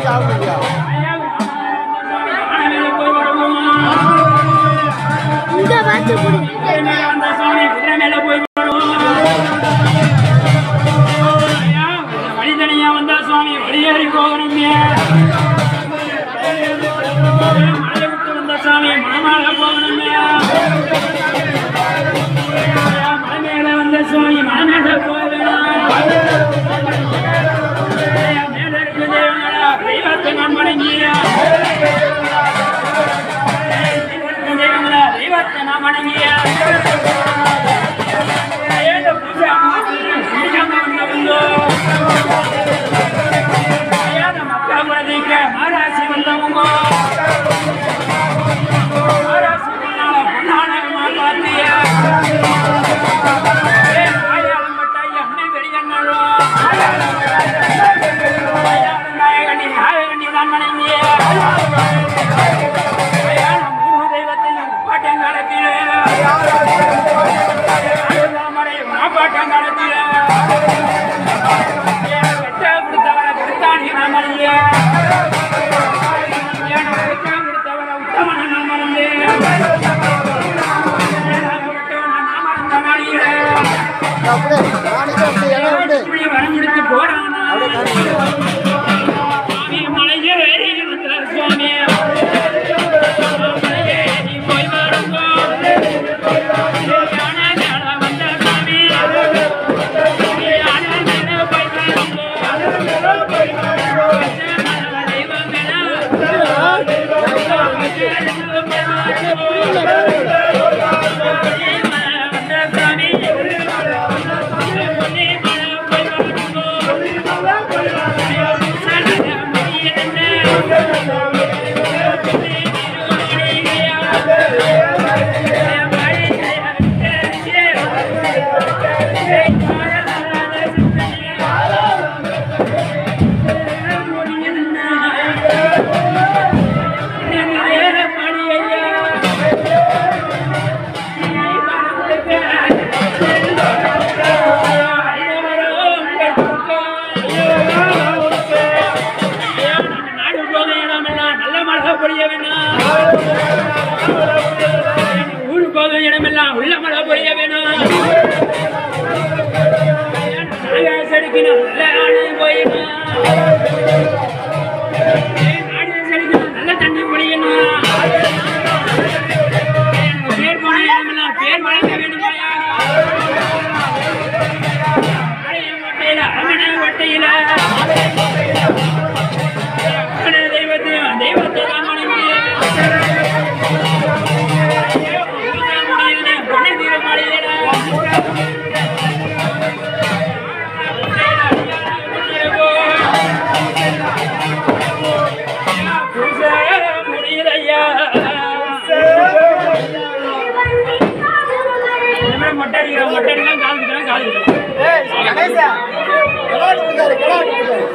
ஆகுதுயா இந்த வாத்து பிடிச்சி வழிதனியா வந்தா சுவாமி வழியேறி போகணுமே மலை விட்டு வந்த சாமி மனமால போகணுமே மலை மேல வந்த சுவாமி மனமேல போகணும் மேல இருக்கு தேவங்களா தெய்வத்தை நான் வணங்கியா தெய்வங்களா தெய்வத்தை நான் வணங்கியா ஏழு பூஜை பூஜாங்க வந்தவங்களோ ஐயா நம்ம அக்கா குழந்தைங்க மாராசி வந்தவங்க மாராசி வந்தால பொன்னான மாப்பாத்தியா ஏ ஆயாளம் பட்டாய் அன்னை பெரியண்ணளோ ஐயாளம் நாயகனி நாயகனி தான் வணங்கிய ஐயா நம்ம மூணு தெய்வத்தையும் பாட்டங்காலத்திலே அழுதாமரை மாப்பாட்டங்காலத்திலே வெட்ட கொடுத்தவரை கொடுத்தானி நான் மறந்தே வெட்ட கொடுத்தவரை உத்தமனை நான் மறந்தே நான் மறந்த நாளிலே அப்படியே நாளைக்கு அப்படியே இடம் விடு இப்படி வரம் கொடுத்து போறானா அப்படியே காணிக்க சுவாமி மலையே ஏறி வந்த சுவாமி மலையே ஏறி போய் வருங்க யானை மேல வந்த சாமி யானை மேல போய் வருங்க தெய்வம் வந்த சாமி நாடு போக இடமெல்லாம் நல்ல மழை பொழிய வேணும் ஊரு போக இடமெல்லாம் உள்ள மழை பொழிய வேணும் செடிக்கணும் நல்ல ஆடு போயிடும் நாடு செடிக்கணும் நல்ல தண்ணி பொழியணும் பேர் போன இடமெல்லாம் பேர் வழங்க வேண்டுமாயா ஒட்டையில அம்மனை ஒட்டையில அம்மனை தெய்வத்தையும் தெய்வத்தை தான் வணங்கி பொண்ணை தீரமாடியல முடியலையா மொட்டடிக்கிறோம் மொட்டடிக்கலாம் கால் கால் கணேசா கலாட்டு கொடுத்தாரு கலாட்டு கொடுத்தாரு